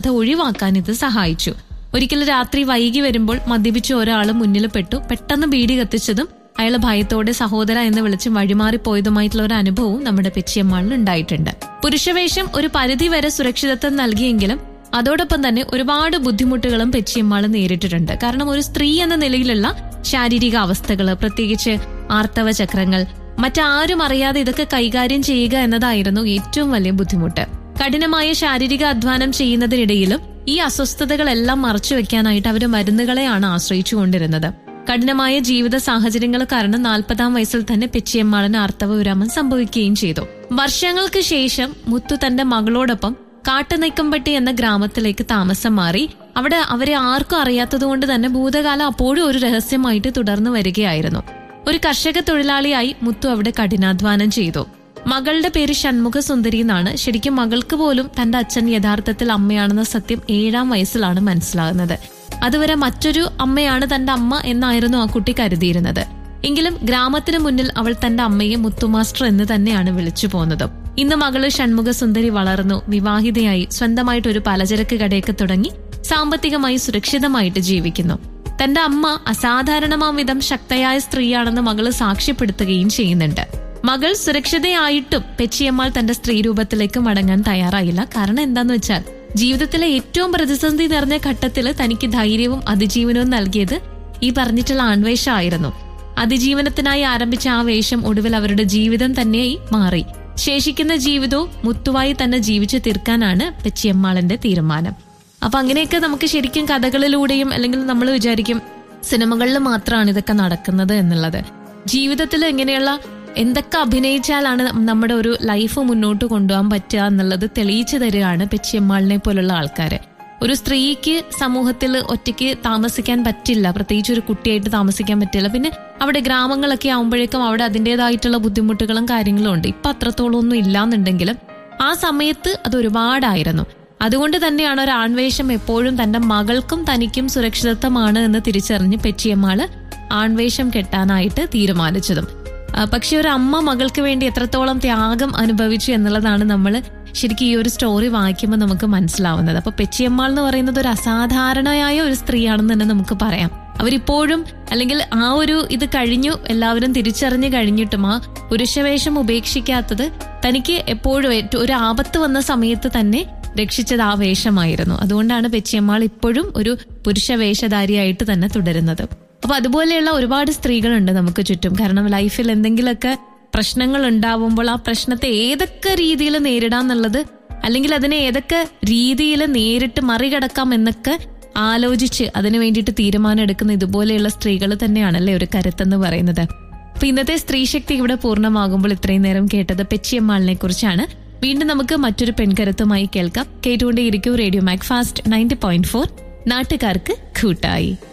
അത് ഒഴിവാക്കാൻ ഇത് സഹായിച്ചു ഒരിക്കലും രാത്രി വൈകി വരുമ്പോൾ മദ്യപിച്ച ഒരാൾ മുന്നിൽ പെട്ടു പെട്ടെന്ന് ബീഡി കത്തിച്ചതും അയാൾ ഭയത്തോടെ സഹോദര എന്ന് വിളിച്ച് വഴിമാറിപ്പോയതുമായിട്ടുള്ള ഒരു അനുഭവവും നമ്മുടെ പെച്ചിയമ്മാളിൽ ഉണ്ടായിട്ടുണ്ട് പുരുഷവേഷം ഒരു പരിധി വരെ സുരക്ഷിതത്വം നൽകിയെങ്കിലും അതോടൊപ്പം തന്നെ ഒരുപാട് ബുദ്ധിമുട്ടുകളും പെച്ചിയമ്മാൾ നേരിട്ടിട്ടുണ്ട് കാരണം ഒരു സ്ത്രീ എന്ന നിലയിലുള്ള ശാരീരിക അവസ്ഥകൾ പ്രത്യേകിച്ച് ആർത്തവ ചക്രങ്ങൾ മറ്റാരും അറിയാതെ ഇതൊക്കെ കൈകാര്യം ചെയ്യുക എന്നതായിരുന്നു ഏറ്റവും വലിയ ബുദ്ധിമുട്ട് കഠിനമായ ശാരീരിക അധ്വാനം ചെയ്യുന്നതിനിടയിലും ഈ അസ്വസ്ഥതകളെല്ലാം മറച്ചു വെക്കാനായിട്ട് അവർ മരുന്നുകളെയാണ് ആശ്രയിച്ചുകൊണ്ടിരുന്നത് കഠിനമായ ജീവിത സാഹചര്യങ്ങൾ കാരണം നാൽപ്പതാം വയസ്സിൽ തന്നെ പെച്ചിയമ്മാളിന് ആർത്തവ വിരാമം സംഭവിക്കുകയും ചെയ്തു വർഷങ്ങൾക്ക് ശേഷം മുത്തു തന്റെ മകളോടൊപ്പം കാട്ടുനൈക്കമ്പട്ടി എന്ന ഗ്രാമത്തിലേക്ക് താമസം മാറി അവിടെ അവരെ ആർക്കും അറിയാത്തതുകൊണ്ട് തന്നെ ഭൂതകാലം അപ്പോഴും ഒരു രഹസ്യമായിട്ട് തുടർന്നു വരികയായിരുന്നു ഒരു കർഷക തൊഴിലാളിയായി മുത്തു അവിടെ കഠിനാധ്വാനം ചെയ്തു മകളുടെ പേര് ഷൺമുഖ സുന്ദരി എന്നാണ് ശരിക്കും മകൾക്ക് പോലും തന്റെ അച്ഛൻ യഥാർത്ഥത്തിൽ അമ്മയാണെന്ന സത്യം ഏഴാം വയസ്സിലാണ് മനസ്സിലാകുന്നത് അതുവരെ മറ്റൊരു അമ്മയാണ് തന്റെ അമ്മ എന്നായിരുന്നു ആ കുട്ടി കരുതിയിരുന്നത് എങ്കിലും ഗ്രാമത്തിന് മുന്നിൽ അവൾ തന്റെ അമ്മയെ മുത്തുമാസ്റ്റർ എന്ന് തന്നെയാണ് വിളിച്ചു പോകുന്നത് ഇന്ന് മകള് ഷൺമുഖ സുന്ദരി വളർന്നു വിവാഹിതയായി സ്വന്തമായിട്ട് ഒരു പലചരക്ക് കടയൊക്കെ തുടങ്ങി സാമ്പത്തികമായി സുരക്ഷിതമായിട്ട് ജീവിക്കുന്നു തന്റെ അമ്മ അസാധാരണമാം വിധം ശക്തയായ സ്ത്രീയാണെന്ന് മകള് സാക്ഷ്യപ്പെടുത്തുകയും ചെയ്യുന്നുണ്ട് മകൾ സുരക്ഷിതയായിട്ടും പെച്ചിയമ്മാൾ തന്റെ സ്ത്രീ രൂപത്തിലേക്ക് മടങ്ങാൻ തയ്യാറായില്ല കാരണം എന്താന്ന് വെച്ചാൽ ജീവിതത്തിലെ ഏറ്റവും പ്രതിസന്ധി നിറഞ്ഞ ഘട്ടത്തിൽ തനിക്ക് ധൈര്യവും അതിജീവനവും നൽകിയത് ഈ പറഞ്ഞിട്ടുള്ള ആൺവേഷമായിരുന്നു അതിജീവനത്തിനായി ആരംഭിച്ച ആ വേഷം ഒടുവിൽ അവരുടെ ജീവിതം തന്നെയായി മാറി ശേഷിക്കുന്ന ജീവിതവും മുത്തുവായി തന്നെ ജീവിച്ചു തീർക്കാനാണ് പെച്ചിയമ്മാളിന്റെ തീരുമാനം അപ്പൊ അങ്ങനെയൊക്കെ നമുക്ക് ശരിക്കും കഥകളിലൂടെയും അല്ലെങ്കിൽ നമ്മൾ വിചാരിക്കും സിനിമകളിൽ മാത്രമാണ് ഇതൊക്കെ നടക്കുന്നത് എന്നുള്ളത് ജീവിതത്തിൽ ഇങ്ങനെയുള്ള എന്തൊക്കെ അഭിനയിച്ചാലാണ് നമ്മുടെ ഒരു ലൈഫ് മുന്നോട്ട് കൊണ്ടുപോകാൻ പറ്റുക എന്നുള്ളത് തെളിയിച്ചു തരികയാണ് പെച്ചിയമ്മാളിനെ പോലുള്ള ആൾക്കാര് ഒരു സ്ത്രീക്ക് സമൂഹത്തിൽ ഒറ്റയ്ക്ക് താമസിക്കാൻ പറ്റില്ല പ്രത്യേകിച്ച് ഒരു കുട്ടിയായിട്ട് താമസിക്കാൻ പറ്റില്ല പിന്നെ അവിടെ ഗ്രാമങ്ങളൊക്കെ ആവുമ്പോഴേക്കും അവിടെ അതിൻ്റെതായിട്ടുള്ള ബുദ്ധിമുട്ടുകളും കാര്യങ്ങളും ഉണ്ട് ഇപ്പൊ അത്രത്തോളം ഒന്നും ഇല്ലാന്നുണ്ടെങ്കിലും ആ സമയത്ത് അത് ഒരുപാടായിരുന്നു അതുകൊണ്ട് തന്നെയാണ് ഒരു ആൺവേഷം എപ്പോഴും തന്റെ മകൾക്കും തനിക്കും സുരക്ഷിതത്വമാണ് എന്ന് തിരിച്ചറിഞ്ഞ് പെച്ചിയമ്മാള് ആൺവേഷം കെട്ടാനായിട്ട് തീരുമാനിച്ചതും ആ, പക്ഷെ ഒരു അമ്മ മകൾക്ക് വേണ്ടി എത്രത്തോളം ത്യാഗം അനുഭവിച്ചു എന്നുള്ളതാണ് നമ്മൾ ശരിക്കും ഈ ഒരു സ്റ്റോറി വായിക്കുമ്പോൾ നമുക്ക് മനസ്സിലാവുന്നത് അപ്പൊ പെച്ചിയമ്മാൾ എന്ന് പറയുന്നത് ഒരു അസാധാരണയായ ഒരു സ്ത്രീയാണെന്ന് തന്നെ നമുക്ക് പറയാം അവരിപ്പോഴും അല്ലെങ്കിൽ ആ ഒരു ഇത് കഴിഞ്ഞു എല്ലാവരും തിരിച്ചറിഞ്ഞു കഴിഞ്ഞിട്ടും ആ പുരുഷവേഷം ഉപേക്ഷിക്കാത്തത് തനിക്ക് എപ്പോഴും ഏറ്റവും ഒരു ആപത്ത് വന്ന സമയത്ത് തന്നെ രക്ഷിച്ചത് ആ വേഷമായിരുന്നു അതുകൊണ്ടാണ് പെച്ചിയമ്മാൾ ഇപ്പോഴും ഒരു പുരുഷ വേഷധാരിയായിട്ട് തന്നെ തുടരുന്നത് അപ്പൊ അതുപോലെയുള്ള ഒരുപാട് സ്ത്രീകളുണ്ട് നമുക്ക് ചുറ്റും കാരണം ലൈഫിൽ എന്തെങ്കിലുമൊക്കെ പ്രശ്നങ്ങൾ ഉണ്ടാവുമ്പോൾ ആ പ്രശ്നത്തെ ഏതൊക്കെ രീതിയിൽ നേരിടാന്നുള്ളത് അല്ലെങ്കിൽ അതിനെ ഏതൊക്കെ രീതിയിൽ നേരിട്ട് മറികടക്കാം എന്നൊക്കെ ആലോചിച്ച് അതിനു വേണ്ടിയിട്ട് തീരുമാനം എടുക്കുന്ന ഇതുപോലെയുള്ള സ്ത്രീകൾ തന്നെയാണല്ലേ ഒരു കരുത്തെന്ന് പറയുന്നത് അപ്പൊ ഇന്നത്തെ സ്ത്രീശക്തി ഇവിടെ പൂർണ്ണമാകുമ്പോൾ ഇത്രയും നേരം കേട്ടത് പെച്ചിയമ്മാളിനെ കുറിച്ചാണ് വീണ്ടും നമുക്ക് മറ്റൊരു പെൺകരുത്തുമായി കേൾക്കാം കേട്ടുകൊണ്ടേയിരിക്കും radio Mac fast ninety point four നാട്ടുകാർക്ക് കൂട്ടായി